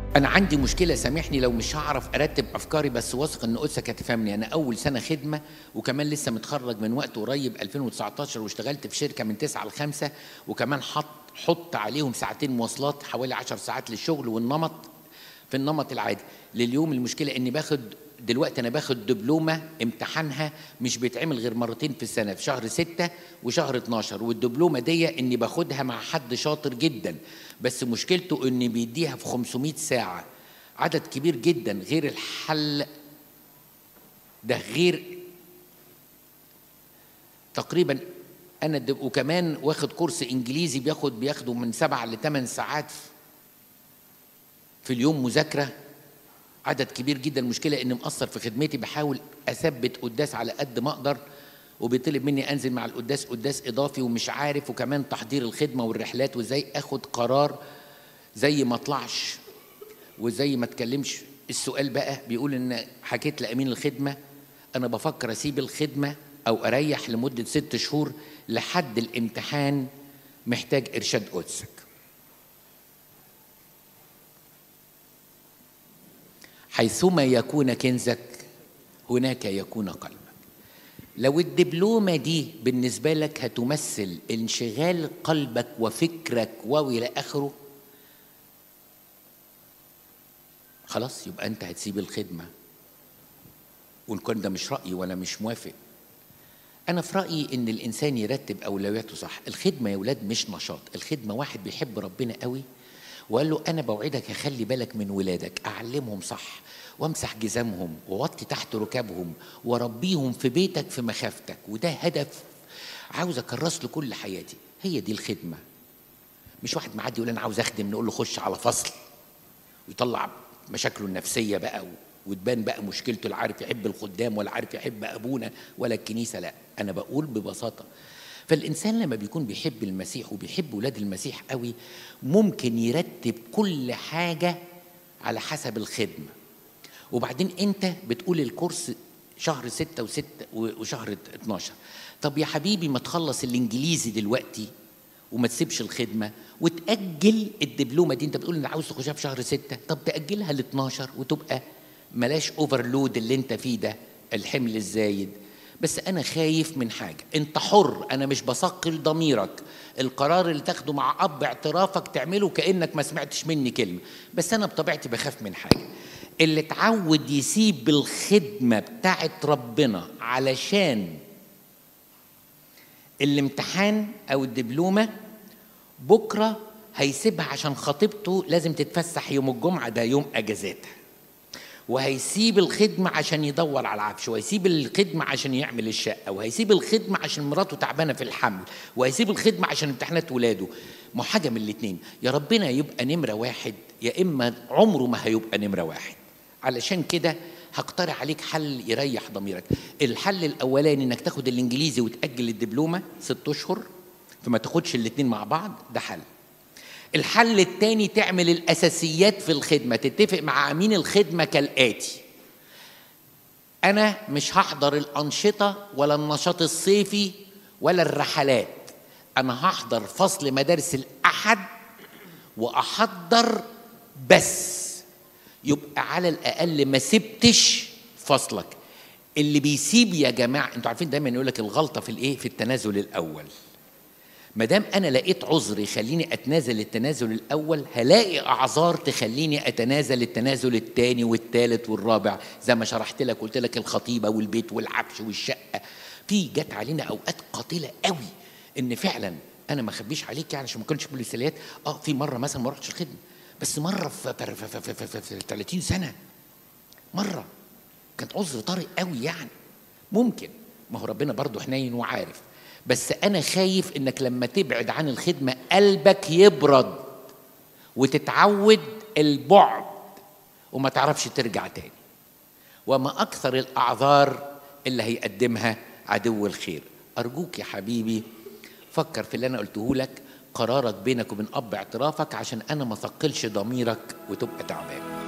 انا عندي مشكله سامحني لو مش هعرف ارتب افكاري بس واثق ان قدسك هتفهمني انا اول سنه خدمه وكمان لسه متخرج من وقت قريب 2019 واشتغلت في شركه من 9 ل 5 وكمان حط حط عليهم ساعتين مواصلات حوالي 10 ساعات للشغل والنمط في النمط العادي لليوم المشكله اني باخد دلوقتي انا باخد دبلومه امتحانها مش بيتعمل غير مرتين في السنه في شهر 6 وشهر 12 والدبلومه دي اني باخدها مع حد شاطر جدا بس مشكلته اني بيديها في 500 ساعه عدد كبير جدا غير الحل ده غير تقريبا انا دب... وكمان واخد كورس انجليزي بياخد بياخده من سبع لثمان ساعات في اليوم مذاكره عدد كبير جدا المشكله اني مقصر في خدمتي بحاول اثبت قداس على قد ما اقدر وبيطلب مني انزل مع القداس قداس اضافي ومش عارف وكمان تحضير الخدمه والرحلات وازاي اخد قرار زي ما اطلعش وزي ما اتكلمش السؤال بقى بيقول ان حكيت لامين الخدمه انا بفكر اسيب الخدمه او اريح لمده ست شهور لحد الامتحان محتاج ارشاد قدسك حيثما يكون كنزك هناك يكون قلبك لو الدبلومة دي بالنسبة لك هتمثل انشغال قلبك وفكرك وإلى آخره خلاص يبقى أنت هتسيب الخدمة وإن كان ده مش رأيي وأنا مش موافق أنا في رأيي إن الإنسان يرتب أولوياته صح الخدمة يا ولاد مش نشاط الخدمة واحد بيحب ربنا قوي وقال له انا بوعدك اخلي بالك من ولادك اعلمهم صح وامسح جزامهم ووطي تحت ركابهم واربيهم في بيتك في مخافتك وده هدف عاوز اكرس له كل حياتي هي دي الخدمه مش واحد معدي يقول انا عاوز اخدم نقول له خش على فصل ويطلع مشاكله النفسيه بقى وتبان بقى مشكلته لا عارف يحب الخدام ولا عارف يحب ابونا ولا الكنيسه لا انا بقول ببساطه فالإنسان لما بيكون بيحب المسيح وبيحب ولاد المسيح قوي ممكن يرتب كل حاجة على حسب الخدمة وبعدين أنت بتقول الكورس شهر ستة وستة وشهر 12 طب يا حبيبي ما تخلص الإنجليزي دلوقتي وما تسيبش الخدمة وتأجل الدبلومة دي أنت بتقول إن عاوز تخشها في شهر ستة طب تأجلها ل 12 وتبقى ملاش اوفرلود اللي أنت فيه ده الحمل الزايد بس انا خايف من حاجه انت حر انا مش بثقل ضميرك القرار اللي تاخده مع اب اعترافك تعمله كانك ما سمعتش مني كلمه بس انا بطبيعتي بخاف من حاجه اللي اتعود يسيب الخدمه بتاعت ربنا علشان الامتحان او الدبلومه بكره هيسيبها عشان خطيبته لازم تتفسح يوم الجمعه ده يوم اجازاتها وهيسيب الخدمة عشان يدور على العفش وهيسيب الخدمة عشان يعمل الشقة وهيسيب الخدمة عشان مراته تعبانة في الحمل وهيسيب الخدمة عشان امتحانات ولاده ما حاجة من الاتنين يا ربنا يبقى نمرة واحد يا إما عمره ما هيبقى نمرة واحد علشان كده هقترح عليك حل يريح ضميرك الحل الأولاني إنك تاخد الإنجليزي وتأجل الدبلومة ست أشهر فما تاخدش الاتنين مع بعض ده حل الحل التاني تعمل الاساسيات في الخدمه تتفق مع امين الخدمه كالاتي انا مش هحضر الانشطه ولا النشاط الصيفي ولا الرحلات انا هحضر فصل مدارس الاحد واحضر بس يبقى على الاقل ما سبتش فصلك اللي بيسيب يا جماعه انتوا عارفين دايما يقول لك الغلطه في الايه في التنازل الاول ما دام انا لقيت عذر يخليني اتنازل التنازل الاول هلاقي اعذار تخليني اتنازل التنازل الثاني والثالث والرابع زي ما شرحت لك قلت لك الخطيبه والبيت والعفش والشقه في جت علينا اوقات قاتله قوي ان فعلا انا ما اخبيش عليك يعني عشان ما كنتش بالمثاليات اه في مره مثلا ما رحتش الخدمه بس مره في, في, في, في, في, في, في 30 سنه مره كانت عذر طارئ قوي يعني ممكن ما هو ربنا برضه حنين وعارف بس انا خايف انك لما تبعد عن الخدمه قلبك يبرد وتتعود البعد وما تعرفش ترجع تاني وما اكثر الاعذار اللي هيقدمها عدو الخير ارجوك يا حبيبي فكر في اللي انا قلته لك قرارك بينك وبين اب اعترافك عشان انا ما ثقلش ضميرك وتبقى تعبان